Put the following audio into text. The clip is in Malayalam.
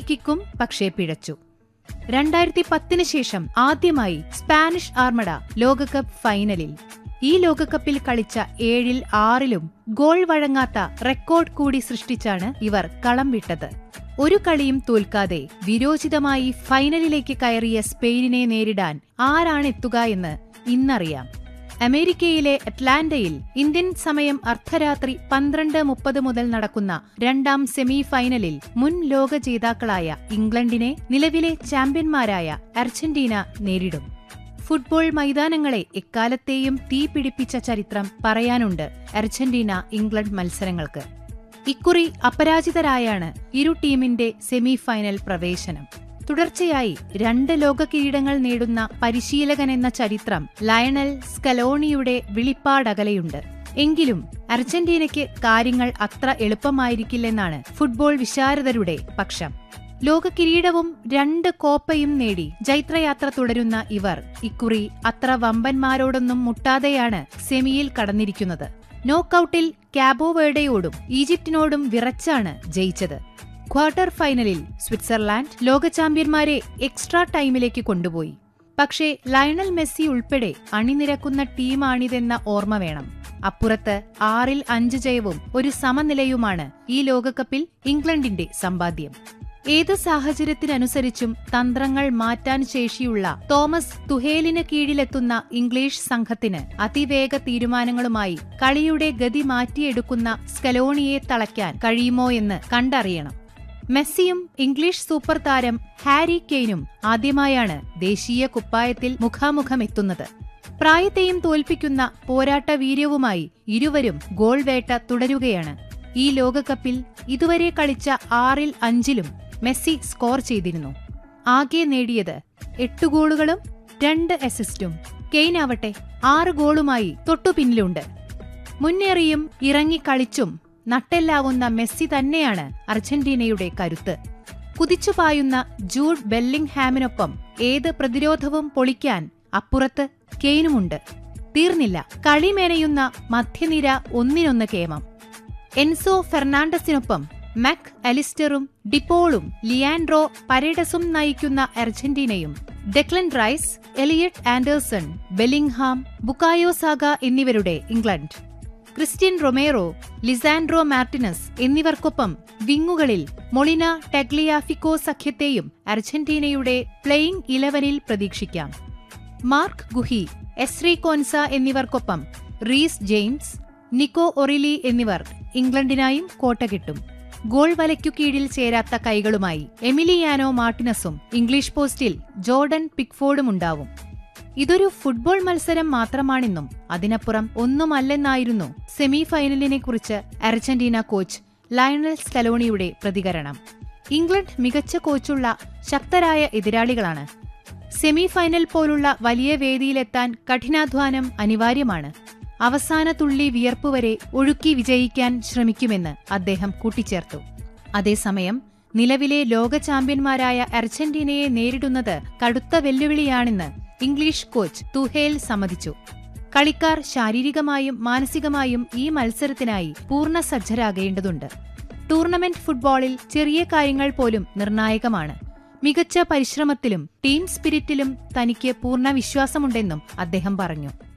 കിക്കും പക്ഷേ പിഴച്ചു രണ്ടായിരത്തി പത്തിന് ശേഷം ആദ്യമായി സ്പാനിഷ് ആർമഡ ലോകകപ്പ് ഫൈനലിൽ ഈ ലോകകപ്പിൽ കളിച്ച ഏഴിൽ ആറിലും ഗോൾ വഴങ്ങാത്ത റെക്കോർഡ് കൂടി സൃഷ്ടിച്ചാണ് ഇവർ കളം വിട്ടത് ഒരു കളിയും തോൽക്കാതെ വിരോചിതമായി ഫൈനലിലേക്ക് കയറിയ സ്പെയിനിനെ നേരിടാൻ ആരാണെത്തുക എന്ന് ഇന്നറിയാം അമേരിക്കയിലെ അറ്റ്ലാന്റയിൽ ഇന്ത്യൻ സമയം അർദ്ധരാത്രി പന്ത്രണ്ട് മുപ്പത് മുതൽ നടക്കുന്ന രണ്ടാം സെമി ഫൈനലിൽ മുൻ ലോക ജേതാക്കളായ ഇംഗ്ലണ്ടിനെ നിലവിലെ ചാമ്പ്യന്മാരായ അർജന്റീന നേരിടും ഫുട്ബോൾ മൈതാനങ്ങളെ എക്കാലത്തെയും തീ പിടിപ്പിച്ച ചരിത്രം പറയാനുണ്ട് അർജന്റീന ഇംഗ്ലണ്ട് മത്സരങ്ങൾക്ക് ഇക്കുറി അപരാജിതരായാണ് ഇരു ടീമിന്റെ സെമി ഫൈനൽ പ്രവേശനം തുടർച്ചയായി രണ്ട് ലോക കിരീടങ്ങൾ നേടുന്ന പരിശീലകൻ എന്ന ചരിത്രം ലയണൽ സ്കലോണിയുടെ വിളിപ്പാടകലെയുണ്ട് എങ്കിലും അർജന്റീനയ്ക്ക് കാര്യങ്ങൾ അത്ര എളുപ്പമായിരിക്കില്ലെന്നാണ് ഫുട്ബോൾ വിശാരദരുടെ പക്ഷം ലോക കിരീടവും രണ്ട് കോപ്പയും നേടി ജൈത്രയാത്ര തുടരുന്ന ഇവർ ഇക്കുറി അത്ര വമ്പന്മാരോടൊന്നും മുട്ടാതെയാണ് സെമിയിൽ കടന്നിരിക്കുന്നത് നോക്കൌട്ടിൽ കാബോവേർഡയോടും ഈജിപ്തിനോടും വിറച്ചാണ് ജയിച്ചത് ക്വാർട്ടർ ഫൈനലിൽ സ്വിറ്റ്സർലാൻഡ് ലോക ചാമ്പ്യന്മാരെ എക്സ്ട്രാ ടൈമിലേക്ക് കൊണ്ടുപോയി പക്ഷേ ലയണൽ മെസ്സി ഉൾപ്പെടെ അണിനിരക്കുന്ന ടീമാണിതെന്ന ഓർമ്മ വേണം അപ്പുറത്ത് ആറിൽ അഞ്ച് ജയവും ഒരു സമനിലയുമാണ് ഈ ലോകകപ്പിൽ ഇംഗ്ലണ്ടിന്റെ സമ്പാദ്യം ഏത് സാഹചര്യത്തിനനുസരിച്ചും തന്ത്രങ്ങൾ മാറ്റാൻ ശേഷിയുള്ള തോമസ് തുഹേലിന് കീഴിലെത്തുന്ന ഇംഗ്ലീഷ് സംഘത്തിന് അതിവേഗ തീരുമാനങ്ങളുമായി കളിയുടെ ഗതി മാറ്റിയെടുക്കുന്ന സ്കലോണിയെ തളയ്ക്കാൻ കഴിയുമോ എന്ന് കണ്ടറിയണം മെസ്സിയും ഇംഗ്ലീഷ് സൂപ്പർ താരം ഹാരി കെയ്നും ആദ്യമായാണ് ദേശീയ കുപ്പായത്തിൽ മുഖാമുഖമെത്തുന്നത് പ്രായത്തെയും തോൽപ്പിക്കുന്ന പോരാട്ട വീര്യവുമായി ഇരുവരും ഗോൾ വേട്ട തുടരുകയാണ് ഈ ലോകകപ്പിൽ ഇതുവരെ കളിച്ച ആറിൽ അഞ്ചിലും മെസ്സി സ്കോർ ചെയ്തിരുന്നു ആകെ നേടിയത് എട്ട് ഗോളുകളും രണ്ട് അസിസ്റ്റും കെയ്നാവട്ടെ ആറ് ഗോളുമായി തൊട്ടുപിന്നിലുണ്ട് മുന്നേറിയും ഇറങ്ങി കളിച്ചും നട്ടെല്ലാവുന്ന മെസ്സി തന്നെയാണ് അർജന്റീനയുടെ കരുത്ത് കുതിച്ചുപായുന്ന ജൂഡ് ബെല്ലിംഗ്ഹാമിനൊപ്പം ഏത് പ്രതിരോധവും പൊളിക്കാൻ അപ്പുറത്ത് കെയ്നുമുണ്ട് തീർന്നില്ല കളി മേനയുന്ന മധ്യനിര ഒന്നിനൊന്ന് കേമം എൻസോ ഫെർണാണ്ടസിനൊപ്പം മാക് അലിസ്റ്ററും ഡിപ്പോളും ലിയാൻഡ്രോ പരേഡസും നയിക്കുന്ന അർജന്റീനയും Declan Rice Elliot Anderson Bellingham Bukayo Saka എന്നിവരുടെ England Cristian Romero Lisandro Martinez എന്നിവർക്കൊപ്പം വിങ്ങുകളിൽ മൊളിന ടെഗ്ലിയാഫിക്കോ സഖ്യത്തെയും അർജന്റീനയുടെ പ്ലെയിങ് ഇലവനിൽ പ്രതീക്ഷിക്കാം മാർക്ക് ഗുഹി എസ്രി കോൻസ എന്നിവർക്കൊപ്പം റീസ് ജെയിംസ് നിക്കോ ഒറിലി എന്നിവർ ഇംഗ്ലണ്ടിനായും കോട്ട കിട്ടും ഗോൾ വലയ്ക്കു കീഴിൽ ചേരാത്ത കൈകളുമായി എമിലിയാനോ മാർട്ടിനസും ഇംഗ്ലീഷ് പോസ്റ്റിൽ ജോർഡൻ പിക്ഫോർഡും ഉണ്ടാവും ഇതൊരു ഫുട്ബോൾ മത്സരം മാത്രമാണെന്നും അതിനപ്പുറം ഒന്നുമല്ലെന്നായിരുന്നു സെമി ഫൈനലിനെക്കുറിച്ച് അർജന്റീന കോച്ച് ലയണൽ സ്കലോണിയുടെ പ്രതികരണം ഇംഗ്ലണ്ട് മികച്ച കോച്ചുള്ള ശക്തരായ എതിരാളികളാണ് സെമി ഫൈനൽ പോലുള്ള വലിയ വേദിയിലെത്താൻ കഠിനാധ്വാനം അനിവാര്യമാണ് അവസാന തുള്ളി വിയർപ്പ് വരെ ഒഴുക്കി വിജയിക്കാൻ ശ്രമിക്കുമെന്ന് അദ്ദേഹം കൂട്ടിച്ചേർത്തു അതേസമയം നിലവിലെ ലോക ചാമ്പ്യന്മാരായ അർജന്റീനയെ നേരിടുന്നത് കടുത്ത വെല്ലുവിളിയാണെന്ന് ഇംഗ്ലീഷ് കോച്ച് തുഹേൽ സമ്മതിച്ചു കളിക്കാർ ശാരീരികമായും മാനസികമായും ഈ മത്സരത്തിനായി പൂർണ്ണ സജ്ജരാകേണ്ടതുണ്ട് ടൂർണമെന്റ് ഫുട്ബോളിൽ ചെറിയ കാര്യങ്ങൾ പോലും നിർണായകമാണ് മികച്ച പരിശ്രമത്തിലും ടീം സ്പിരിറ്റിലും തനിക്ക് പൂർണ്ണ വിശ്വാസമുണ്ടെന്നും അദ്ദേഹം പറഞ്ഞു